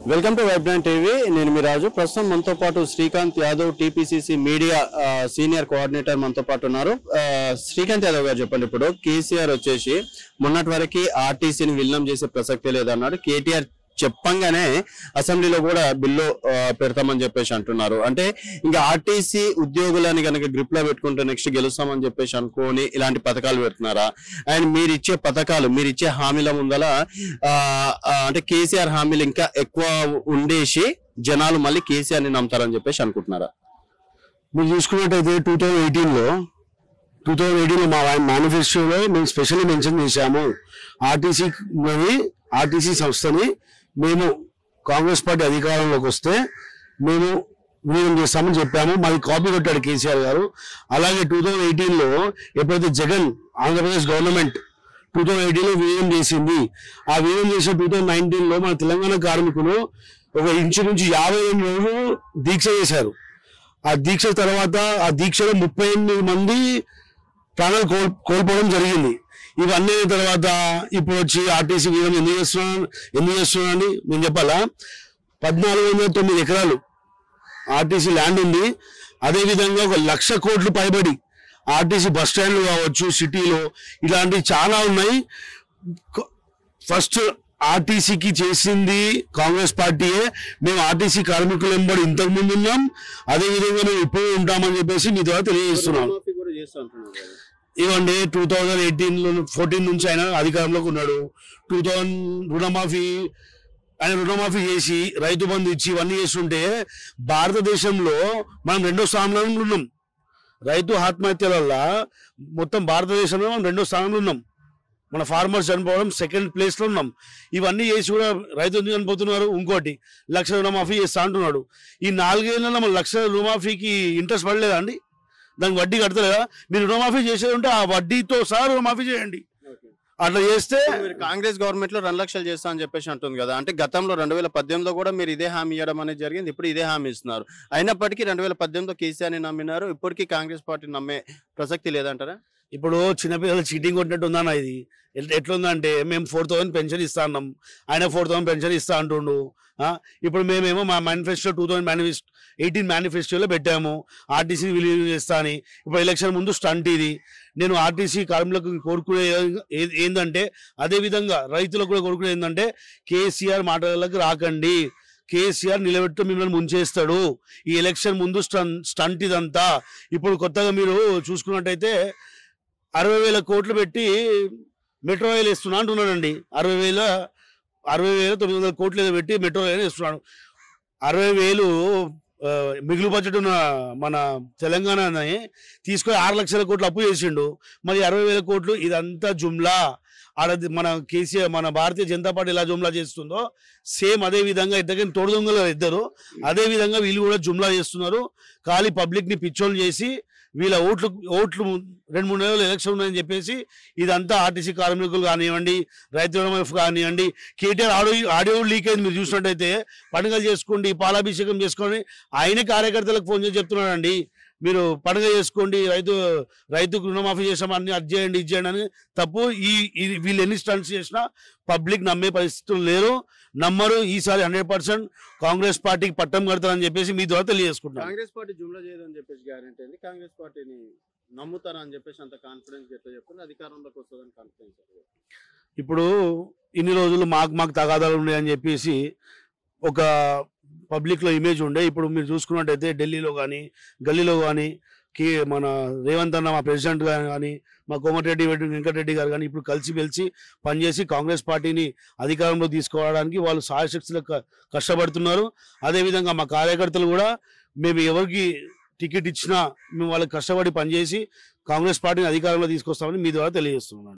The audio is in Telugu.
welcome to web nine TV నేను మీ రాజు ప్రస్తుతం మనతో పాటు శ్రీకాంత్ యాదవ్ టీపీసీసీ మీడియా ఆ, సీనియర్ కోఆర్డినేటర్ మనతో పాటు ఉన్నారు ఆ, శ్రీకాంత్ యాదవ్ గారు చెప్పండి ఇప్పుడు కేసీఆర్ వచ్చేసి మొన్నటి వరకు ఆర్టీసీని విలీనం చేసే ప్రసక్తే లేదన్నాడు కేటీఆర్ చెప్పంగానే అసెంబ్లీలో కూడా బిల్లు ఆ, పెడతామని చెప్పేసి అంటున్నారు అంటే ఇంకా ఆర్టీసీ ఉద్యోగులని కనుక గ్రిప్ లో పెట్టుకుంటే నెక్స్ట్ గెలుస్తామని చెప్పేసి అనుకోని ఇలాంటి పథకాలు పెడుతున్నారా అండ్ మీరు ఇచ్చే పథకాలు మీరు ఇచ్చే హామీల ముందల ఆ, ఆ, అంటే కేసీఆర్ హామీలు ఇంకా ఎక్కువ ఉండేసి జనాలు మళ్ళీ కేసీఆర్ ని నమ్ముతారని చెప్పేసి అనుకుంటున్నారా మీరు చూసుకున్నట్టయితే టూ థౌజండ్ ఎయిటీన్లో టూ థౌజండ్ ఎయిటీన్లో మా మేనిఫెస్టోలో మేము స్పెషల్లీ మెన్షన్ చేశాము ఆర్టీసీ మరి ఆర్టీసీ సంస్థని మేము కాంగ్రెస్ పార్టీ అధికారంలోకి వస్తే మేము విలీనం చేస్తామని చెప్పాము మాది కాపీ కొట్టాడు కేసీఆర్ గారు అలాగే టూ థౌజండ్ ఎయిటీన్లో ఎప్పుడైతే Jagan Andhra Pradesh government two thousand ఎయిటీన్లో విలీనం చేసింది ఆ విలీనం చేసిన టూ థౌజండ్ నైన్టీన్లో మన తెలంగాణ కార్మికులు ఒక ఇంచుమించు యాభై ఎనిమిది రోజులు దీక్ష చేశారు ఆ దీక్ష తర్వాత ఆ దీక్షలో ముప్పై ఎనిమిది మంది ప్రాణాలు కోల్ కోల్పోవడం జరిగింది ఇవన్నీ అయిన తర్వాత ఇప్పుడు వచ్చి ఆర్టీసీ వీరం ఎందుకు చేస్తున్నాను ఎందుకు చేస్తున్నానని నేను చెప్పాలా పద్నాలుగు వందల తొమ్మిది ఎకరాలు ఆర్టీసీ ల్యాండ్ ఉంది అదేవిధంగా ఒక లక్ష కోట్లు పైబడి ఆర్టీసీ బస్ స్టాండ్లు కావచ్చు సిటీలో ఇలాంటివి చాలా ఉన్నాయి ఫస్ట్ ఆర్టీసీకి చేసింది కాంగ్రెస్ పార్టీయే మేము ఆర్టీసీ కార్మికుల వెంబడి ఇంతకు ముందు ఉన్నాం అదే విధంగా మేము ఇప్పుడు ఉంటామని చెప్పేసి మీ ద్వారా తెలియజేస్తున్నాం ఇవ్వండి టూ థౌజండ్ ఎయిటీన్ లో ఫోర్టీన్ నుంచి ఆయన అధికారంలోకి ఉన్నాడు టూ థౌజండ్ రుణమాఫీ ఆయన రుణమాఫీ చేసి రైతు బంధు ఇచ్చి ఇవన్నీ చేస్తుంటే భారతదేశంలో మనం రెండో స్థానంలో ఉన్నాం రైతు ఆత్మహత్యల వల్ల మొత్తం భారతదేశంలో మనం రెండో స్థానంలో ఉన్నాం మన ఫార్మర్స్ చనిపోవడం సెకండ్ ప్లేస్ లో ఉన్నాం ఇవన్నీ చేసి కూడా రైతు ఎందుకు చనిపోతున్నారు ఇంకోటి లక్ష రుణమాఫీ చేస్తా అంటున్నాడు ఈ నాలుగేళ్లలో మన లక్ష రుణమాఫీకి ఇంట్రెస్ట్ పడలేదా అండి దానికి వడ్డీ కడతలేదా మీరు రుణమాఫీ చేసేది ఉంటే ఆ వడ్డీతో సహా రుణమాఫీ చేయండి అట్లా చేస్తే మీరు కాంగ్రెస్ గవర్నమెంట్ లో రెండు లక్షలు చేస్తా అని చెప్పేసి అంటుంది కదా అంటే గతంలో రెండు వేల పద్దెనిమిదిలో కూడా మీరు ఇదే హామీ ఇవ్వడం అనేది జరిగింది ఇప్పుడు ఇదే హామీ ఇస్తున్నారు అయినప్పటికీ రెండు వేల పద్దెనిమిదిలో కేసీఆర్ ని నమ్మినారు ఇప్పటికీ కాంగ్రెస్ పార్టీ నమ్మే ప్రసక్తి లేదంటారా ఇప్పుడు చిన్నపిల్లలు చీటింగ్ కొట్టినట్టు ఉందన్న ఇది ఎట్- ఎట్లుందంటే మేము ఫోర్ థౌసండ్ పెన్షన్ ఇస్తా అన్నాం ఆయన ఫోర్ థౌసండ్ పెన్షన్ ఇస్తా అంటుండు ఆ, ఇప్పుడు మేమేమో మా manifesto two thousand manifesto eighteen మేనిఫెస్టోలో పెట్టాము ఆర్టీసీ విలీనం చేస్తా అని ఇప్పుడు ఎలక్షన్ ముందు స్టంట్ ఇది నేను ఆర్టీసీ కార్మికులకు కోరుకునే ఏ- ఏందంటే అదే విధంగా రైతులకు కూడా కోరుకునే ఏంటంటే కేసీఆర్ మాటలకు రాకండి కేసీఆర్ నిలబెట్టు మిమ్మల్ని ముంచేస్తాడు ఈ ఎలక్షన్ ముందు స్టన్ స్టంట్ ఇదంతా ఇప్పుడు కొత్తగా మీరు చూసుకున్నట్టయితే అరవై వేల కోట్లు పెట్టి మెట్రో రైలు ఇస్తున్నా అంటున్నాడండి అరవై వేల అరవై వేల తొమ్మిది వందల కోట్లు ఏదో పెట్టి మెట్రో రైలు ఇస్తున్నాడు అరవై వేలు ఆ, మిగులు బడ్జెట్ ఉన్న మన తెలంగాణని తీసుకొని ఆరు లక్షల కోట్లు అప్పు చేసిండు మరి అరవై వేల కోట్లు ఇదంతా జుమ్లా ఆడ మన కేసీఆర్ మన భారతీయ జనతా పార్టీ ఎలా జుమ్లా చేస్తుందో సేమ్ అదే విధంగా ఇద్దరికి తోడు దొంగలు ఇద్దరు అదే విధంగా వీళ్ళు కూడా జుమ్లా చేస్తున్నారు ఖాళీ పబ్లిక్ ని పిచ్చోళ్ళు చేసి వీళ్ళ ఓట్లు ఓట్లు రెండు మూడు నెలలు ఎలక్షన్ ఉన్నాయని చెప్పేసి ఇదంతా ఆర్టీసీ కార్మికులు కానివ్వండి రైతు రుణమాఫీ కానివ్వండి కేటీఆర్ ఆడియో ఆడియో లీక్ అయింది మీరు చూసినట్టయితే పండుగలు చేసుకోండి పాలాభిషేకం చేసుకోండి ఆయనే కార్యకర్తలకు ఫోన్ చేసి చెప్తున్నాడండి మీరు పండుగ చేసుకోండి రైతు రైతుకు రుణమాఫీ చేసాం అన్ని అది చేయండి ఇది చేయండి అని తప్పు ఈ ఈ- వీళ్ళు ఎన్ని స్టంట్స్ చేసినా పబ్లిక్ నమ్మే పరిస్థితులు లేరు నమ్మరు ఈసారి హండ్రెడ్ పర్సెంట్ కాంగ్రెస్ పార్టీకి పట్టం కడతారని చెప్పేసి మీ ద్వారా తెలియజేసుకుంటున్నాను కాంగ్రెస్ పార్టీ జుమ్లా చేయదని చెప్పేసి గ్యారెంటీ ఉంది కాంగ్రెస్ పార్టీని నమ్ముతారని చెప్పేసి అంత కాన్ఫిడెన్స్ ఎట్లా చెప్తుంది అధికారంలోకి వస్తుందని కాన్ఫిడెన్స్ ఇప్పుడు ఇన్ని రోజులు మాకు మాకు తగాదాలు ఉన్నాయని చెప్పేసి ఒక పబ్లిక్లో ఇమేజ్ ఉండే ఇప్పుడు మీరు చూసుకున్నట్టయితే ఢిల్లీలో కానీ గల్లీలో కానీ కి మన రేవంత్ అన్న మా ప్రెసిడెంట్ గారు కానీ మా కోమటిరెడ్డి వెంకట- వెంకటరెడ్డి గారు కానీ ఇప్పుడు కలిసి మెలిసి పనిచేసి కాంగ్రెస్ పార్టీని అధికారంలో తీసుకోవడానికి వాళ్ళు సాయశక్తులు కష్టపడుతున్నారు అదేవిధంగా మా కార్యకర్తలు కూడా మేము ఎవరికి టికెట్ ఇచ్చినా మేము వాళ్ళకి కష్టపడి పనిచేసి కాంగ్రెస్ పార్టీని అధికారంలో తీసుకొస్తామని మీ ద్వారా తెలియజేస్తున్నాను